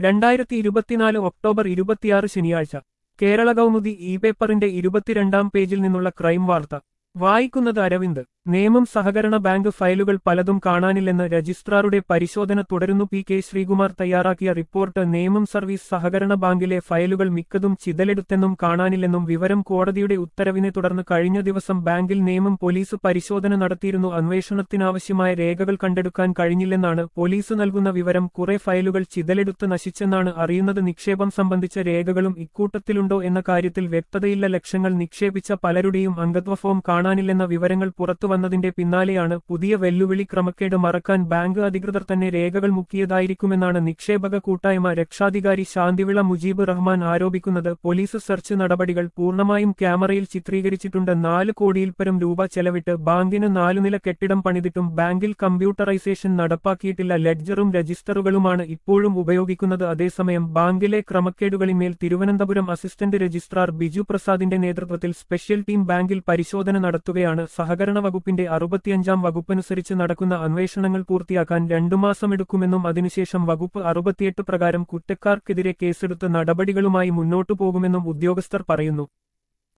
രണ്ടായിരത്തി ഇരുപത്തിനാല് ഒക്ടോബർ ഇരുപത്തിയാറ് ശനിയാഴ്ച കേരള കൗമുദി ഇ പേപ്പറിന്റെ ഇരുപത്തിരണ്ടാം പേജിൽ നിന്നുള്ള ക്രൈം വാർത്ത വായിക്കുന്നത് അരവിന്ദ് നിയമം സഹകരണ ബാങ്ക് ഫയലുകൾ പലതും കാണാനില്ലെന്ന് രജിസ്ട്രാറുടെ പരിശോധന തുടരുന്നു പി കെ ശ്രീകുമാർ തയ്യാറാക്കിയ റിപ്പോർട്ട് നിയമം സർവീസ് സഹകരണ ബാങ്കിലെ ഫയലുകൾ മിക്കതും ചിതലെടുത്തെന്നും കാണാനില്ലെന്നും വിവരം കോടതിയുടെ ഉത്തരവിനെ തുടർന്ന് കഴിഞ്ഞ ദിവസം ബാങ്കിൽ നിയമം പോലീസ് പരിശോധന നടത്തിയിരുന്നു അന്വേഷണത്തിനാവശ്യമായ രേഖകൾ കണ്ടെടുക്കാൻ കഴിഞ്ഞില്ലെന്നാണ് പോലീസ് നൽകുന്ന വിവരം കുറെ ഫയലുകൾ ചിതലെടുത്ത് നശിച്ചെന്നാണ് അറിയുന്നത് നിക്ഷേപം സംബന്ധിച്ച രേഖകളും ഇക്കൂട്ടത്തിലുണ്ടോ എന്ന കാര്യത്തിൽ വ്യക്തതയില്ല ലക്ഷങ്ങൾ നിക്ഷേപിച്ച പലരുടെയും അംഗത്വ ഫോം കാണാനില്ലെന്ന വിവരങ്ങൾ പുറത്തു വന്നതിന്റെ പിന്നാലെയാണ് പുതിയ വെല്ലുവിളി ക്രമക്കേട് മറക്കാൻ ബാങ്ക് അധികൃതർ തന്നെ രേഖകൾ മുക്കിയതായിരിക്കുമെന്നാണ് നിക്ഷേപക കൂട്ടായ്മ രക്ഷാധികാരി ശാന്തിവിള മുജീബ് റഹ്മാൻ ആരോപിക്കുന്നത് പോലീസ് സെർച്ച് നടപടികൾ പൂർണ്ണമായും ക്യാമറയിൽ ചിത്രീകരിച്ചിട്ടുണ്ട് നാല് കോടിയിൽപ്പരം രൂപ ചെലവിട്ട് ബാങ്കിന് നാലുനില കെട്ടിടം പണിതിട്ടും ബാങ്കിൽ കമ്പ്യൂട്ടറൈസേഷൻ നടപ്പാക്കിയിട്ടില്ല ലെഡ്ജറും രജിസ്റ്ററുകളുമാണ് ഇപ്പോഴും ഉപയോഗിക്കുന്നത് അതേസമയം ബാങ്കിലെ ക്രമക്കേടുകളിന്മേൽ തിരുവനന്തപുരം അസിസ്റ്റന്റ് രജിസ്ട്രാർ ബിജു പ്രസാദിന്റെ നേതൃത്വത്തിൽ സ്പെഷ്യൽ ടീം ബാങ്കിൽ പരിശോധന നടത്തുകയാണ് സഹകരണ വകുപ്പിന്റെ അറുപത്തിയഞ്ചാം വകുപ്പനുസരിച്ച് നടക്കുന്ന അന്വേഷണങ്ങൾ പൂർത്തിയാക്കാൻ രണ്ടു മാസമെടുക്കുമെന്നും അതിനുശേഷം വകുപ്പ് അറുപത്തിയെട്ട് പ്രകാരം കുറ്റക്കാർക്കെതിരെ കേസെടുത്ത് നടപടികളുമായി മുന്നോട്ടു പോകുമെന്നും ഉദ്യോഗസ്ഥർ പറയുന്നു